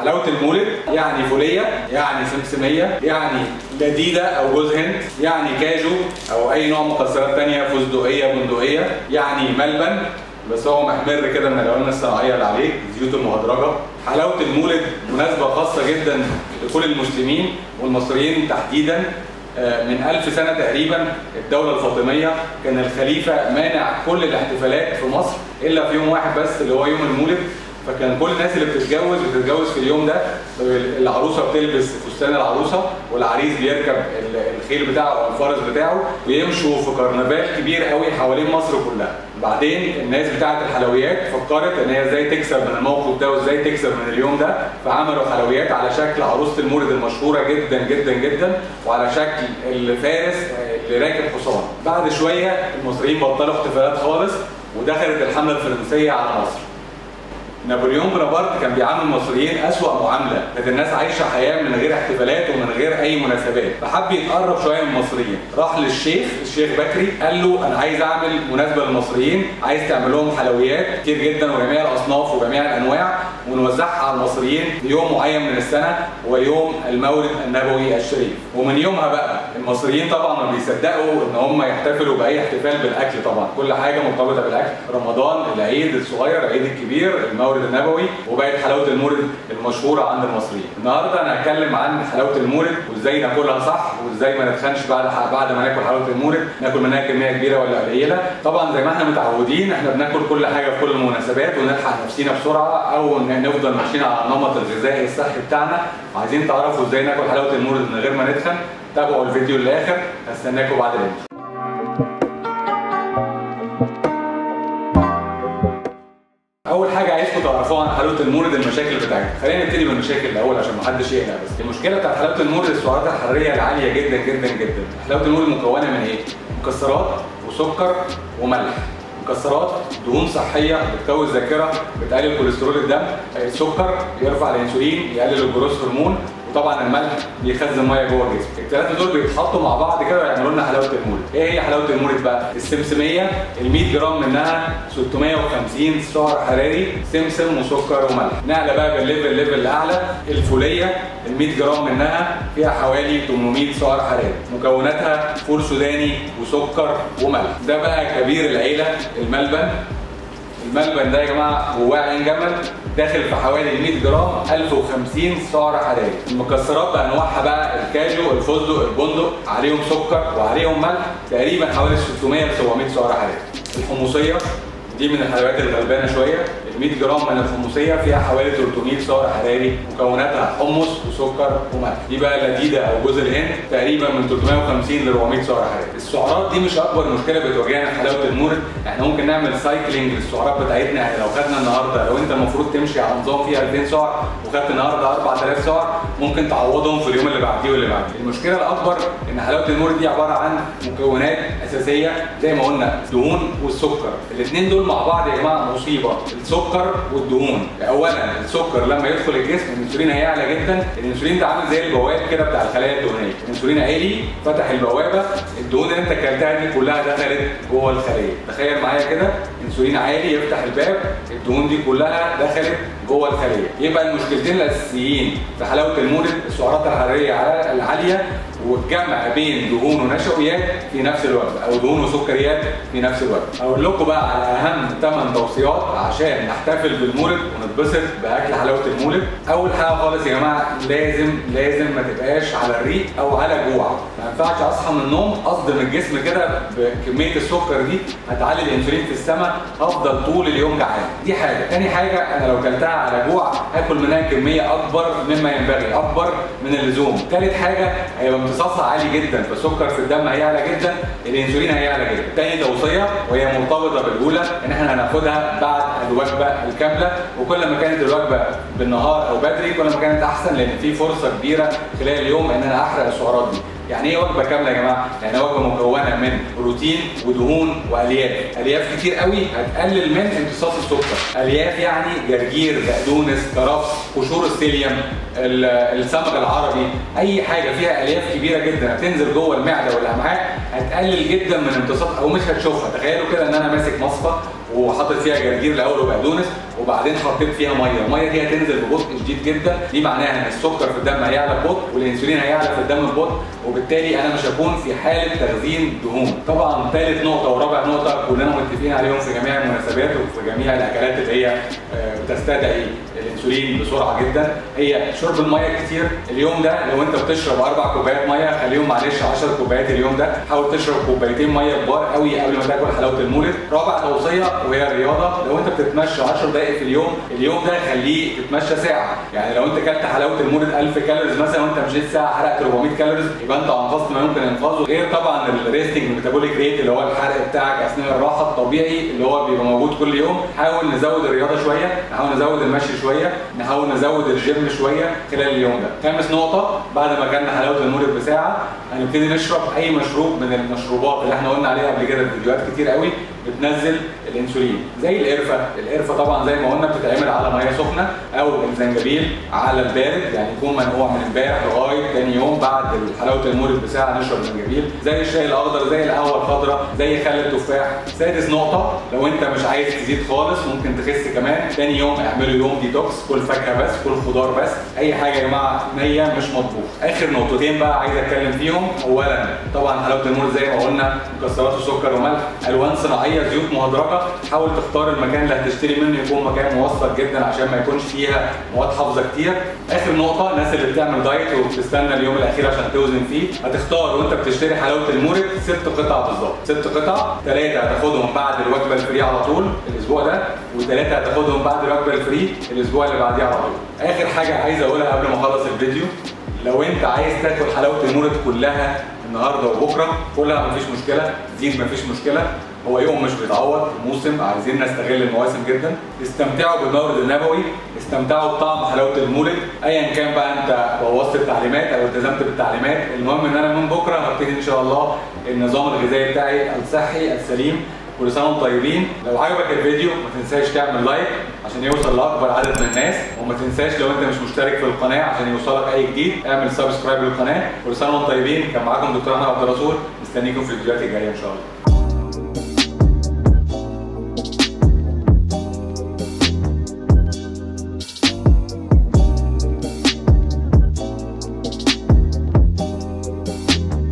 حلاوه المولد يعني فوليه يعني سمسميه يعني لذيذه او جوز هند يعني كاجو او اي نوع مكسرات تانية فستقيه بندقيه يعني ملبن بس هو محمر كده من الالوان الصناعيه اللي عليه الزيوت المهدرجه حلاوه المولد مناسبه خاصه جدا لكل المسلمين والمصريين تحديدا من ألف سنة تقريبا الدولة الفاطمية كان الخليفة مانع كل الاحتفالات في مصر إلا في يوم واحد بس اللي هو يوم المولد فكان كل الناس اللي بتتجوز بتتجوز في اليوم ده العروسه بتلبس فستان العروسه والعريس بيركب الخيل بتاعه او الفرس بتاعه ويمشوا في كرنفال كبير قوي حوالين مصر كلها بعدين الناس بتاعه الحلويات فكرت ان هي ازاي تكسب من الموقف ده وازاي تكسب من اليوم ده فعملوا حلويات على شكل عروسه المولد المشهوره جدا جدا جدا وعلى شكل الفارس اللي راكب حصان بعد شويه المصريين بطلوا احتفالات خالص ودخلت الحمله الفرنسيه على مصر نابليون بونابرت كان بيعامل المصريين أسوأ معاملة، كانت الناس عايشة حياة من غير احتفالات ومن غير أي مناسبات، فحب يتقرب شوية من المصريين، راح للشيخ الشيخ بكري قال له أنا عايز أعمل مناسبة للمصريين، عايز تعمل لهم حلويات كتير جدا وجميع الأصناف وجميع الأنواع ونوزعها على المصريين في يوم معين من السنة ويوم المولد النبوي الشريف، ومن يومها بقى المصريين طبعا ما بيصدقوا إن هم يحتفلوا بأي احتفال بالأكل طبعا، كل حاجة مرتبطة بالأكل، رمضان، العيد الصغير، العيد الكبير، المولد المولد النبوي وبقت حلاوه المولد المشهوره عند المصريين. النهارده انا هتكلم عن حلاوه المولد وازاي ناكلها صح وازاي ما نتخنش بعد بعد ما ناكل حلاوه المولد ناكل منها كميه كبيره ولا قليله. طبعا زي ما احنا متعودين احنا بناكل كل حاجه في كل المناسبات ونلحق نفسينا بسرعه او نفضل ماشيين على النمط الغذائي الصحي بتاعنا وعايزين تعرفوا ازاي ناكل حلاوه المولد من غير ما نتخن تابعوا الفيديو للاخر هستناكم بعد الانترو. اول حاجه عايزكم تعرفوها عن حلاوه المولد المشاكل بتاعتها خلينا نبتدي بالمشاكل الاول عشان ما حدش يقلق بس المشكله بتاعت حلاوه المولد السعرات الحراريه العاليه جدا جدا جدا حلاوه المولد مكونه من ايه مكسرات وسكر وملح مكسرات دهون صحيه بتقوي الذاكره بتقلل كوليسترول الدم السكر بيرفع الانسولين يقلل الجروث هرمون وطبعا الملح بيخزن ميه جوه الجسم الثلاثه دول بيتحطوا مع بعض كده ويعملوا لنا حلاوه المولد ايه هي حلاوه المولد بقى السمسميه ال 100 جرام منها 650 سعر حراري سمسم وسكر وملح نعلى بقى بالليفل ليفل الاعلى الفوليه ال 100 جرام منها فيها حوالي 800 سعر حراري مكوناتها فول سوداني وسكر وملح ده بقى كبير العيله الملبن الملبن ده يا جماعه جواه عين جمل داخل في حوالي 100 جرام 1050 سعر حراري المكسرات بانواعها بقى الكاجو الفستق البندق عليهم سكر وعليهم ملح تقريبا حوالي 600 ل 700 سعر حراري الحمصيه دي من الحلويات الغلبانه شويه ال 100 جرام من الحمصيه فيها حوالي 300 سعر حراري مكوناتها حمص وسكر وملح دي بقى لذيذه او جوز الهند تقريبا من 350 ل 400 سعر حراري السعرات دي مش اكبر مشكله بتواجهنا في حلاوه المولد احنا ممكن نعمل سايكلينج للسعرات بتاعتنا يعني لو خدنا النهارده لو انت المفروض تمشي على نظام فيه 2000 سعر وخدت النهارده 4000 سعر ممكن تعوضهم في اليوم اللي بعديه واللي بعديه المشكله الاكبر ان حلاوه المولد دي عباره عن مكونات اساسيه زي ما قلنا الدهون والسكر الاثنين دول مع بعض يا جماعه مصيبه السكر والدهون اولا السكر لما يدخل الجسم الانسولين هيعلى جدا الانسولين ده عامل زي البواب كده بتاع الخلايا الدهنيه الانسولين عالي فتح البوابه الدهون اللي انت اكلتها دي كلها دخلت جوه الخليه تخيل معايا كده انسولين عالي يفتح الباب الدهون دي كلها دخلت جوه الخليه يبقى المشكلتين الاساسيين في حلاوه المولد السعرات الحراريه العاليه والجمع بين دهون ونشويات في نفس الوقت او دهون وسكريات في نفس الوقت اقول لكم بقى على اهم 8 توصيات عشان نحتفل بالمولد ونتبسط باكل حلاوه المولد اول حاجه خالص يا جماعه لازم لازم ما تبقاش على الريق او على جوع ما ينفعش اصحى من النوم اصدم الجسم كده بكميه السكر دي هتعلي الانسولين في السماء افضل طول اليوم جعان دي حاجه تاني حاجه انا لو كلتها على جوع هاكل منها كميه اكبر مما ينبغي اكبر من اللزوم ثالث حاجه هيبقى امتصاصها عالي جدا فالسكر في الدم هيعلى جدا الانسولين هيعلى جدا تاني توصيه وهي مرتبطه بالاولى ان احنا هناخدها بعد الوجبه الكامله وكل ما كانت الوجبه بالنهار او بدري كل ما كانت احسن لان في فرصه كبيره خلال اليوم ان انا احرق السعرات دي يعني ايه وجبه كامله يا جماعه؟ يعني وجبه مكونه من بروتين ودهون والياف، الياف كتير قوي هتقلل من امتصاص السكر، الياف يعني جرجير، بقدونس، كرفس، قشور السيليوم، السمك العربي، اي حاجه فيها الياف كبيره جدا هتنزل جوه المعده والامعاء هتقلل جدا من امتصاص او مش هتشوفها، تخيلوا كده ان انا ماسك مصفى وحاطط فيها جرجير الاول وبقدونس وبعدين حطيت فيها ميه الميه دي هتنزل ببطء شديد جدا دي معناها ان السكر في الدم هيعلى ببطء والانسولين هيعلى في الدم ببطء وبالتالي انا مش هكون في حاله تخزين دهون طبعا ثالث نقطه ورابع نقطه كلنا متفقين عليهم في جميع المناسبات وفي جميع الاكلات اللي هي بتستدعي الانسولين بسرعه جدا هي شرب الميه كتير اليوم ده لو انت بتشرب اربع كوبايات ميه خليهم معلش 10 كوبايات اليوم ده حاول تشرب كوبايتين ميه كبار قوي قبل ما تاكل حلاوه المولد رابع توصيه وهي الرياضه لو انت بتتمشى 10 دقائق في اليوم اليوم ده خليه تتمشى ساعه يعني لو انت كلت حلاوه المولد 1000 كالوريز مثلا وانت مشيت ساعه حرقت 400 كالوريز يبقى انت انقذت ما يمكن انقاذه غير طبعا الريستنج ميتابوليك ريت اللي هو الحرق بتاعك اثناء الراحه الطبيعي اللي هو بيبقى موجود كل يوم حاول نزود الرياضه شويه نحاول نزود المشي شويه نحاول نزود الجيم شويه خلال اليوم ده خامس نقطه بعد ما كلنا حلاوه المولد بساعه هنبتدي نشرب اي مشروب من المشروبات اللي احنا قلنا عليها قبل كده في فيديوهات كتير قوي بتنزل الانسولين زي القرفه القرفه طبعا زي ما قلنا بتتعمل على ميه سخنه او الزنجبيل على البارد يعني يكون منقوع من امبارح لغايه ثاني يوم بعد حلاوه المولد بساعه نشرب زنجبيل زي الشاي الاخضر زي القهوه الخضراء زي خل التفاح سادس نقطه لو انت مش عايز تزيد خالص ممكن تخس كمان ثاني يوم اعملوا يوم ديتوكس كل فاكهه بس كل خضار بس اي حاجه يا جماعه نيه مش مطبوخ اخر نقطتين بقى عايز اتكلم فيهم اولا طبعا حلاوه المولد زي ما قلنا مكسرات وسكر وملح الوان صناعيه زيوت مهدرجه حاول تختار المكان اللي هتشتري منه يكون مكان موثق جدا عشان ما يكونش فيها مواد حافظه كتير اخر نقطه الناس اللي بتعمل دايت وبتستنى اليوم الاخير عشان توزن فيه هتختار وانت بتشتري حلاوه المولد ست قطع بالظبط ست قطع ثلاثه هتاخدهم بعد الوجبه الفري على طول الاسبوع ده وثلاثه هتاخدهم بعد الوجبه الفري الاسبوع اللي بعديه على طول اخر حاجه عايز اقولها قبل ما اخلص الفيديو لو انت عايز تاكل حلاوه المولد كلها النهارده وبكره كلها مفيش مشكله زيد مفيش مشكله هو يوم مش بيتعوض موسم عايزين نستغل المواسم جدا استمتعوا بالمورد النبوي استمتعوا بطعم حلاوه المولد ايا كان بقى انت بوظت التعليمات او التزمت بالتعليمات المهم ان انا من بكره هبتدي ان شاء الله النظام الغذائي بتاعي الصحي السليم كل سنه وانتم طيبين لو عجبك الفيديو ما تنساش تعمل لايك عشان يوصل لاكبر عدد من الناس وما تنساش لو انت مش مشترك في القناه عشان يوصلك اي جديد اعمل سبسكرايب للقناه كل سنه وانتم طيبين كان معاكم دكتور احمد عبد الرسول مستنيكم في الفيديوهات الجايه ان شاء الله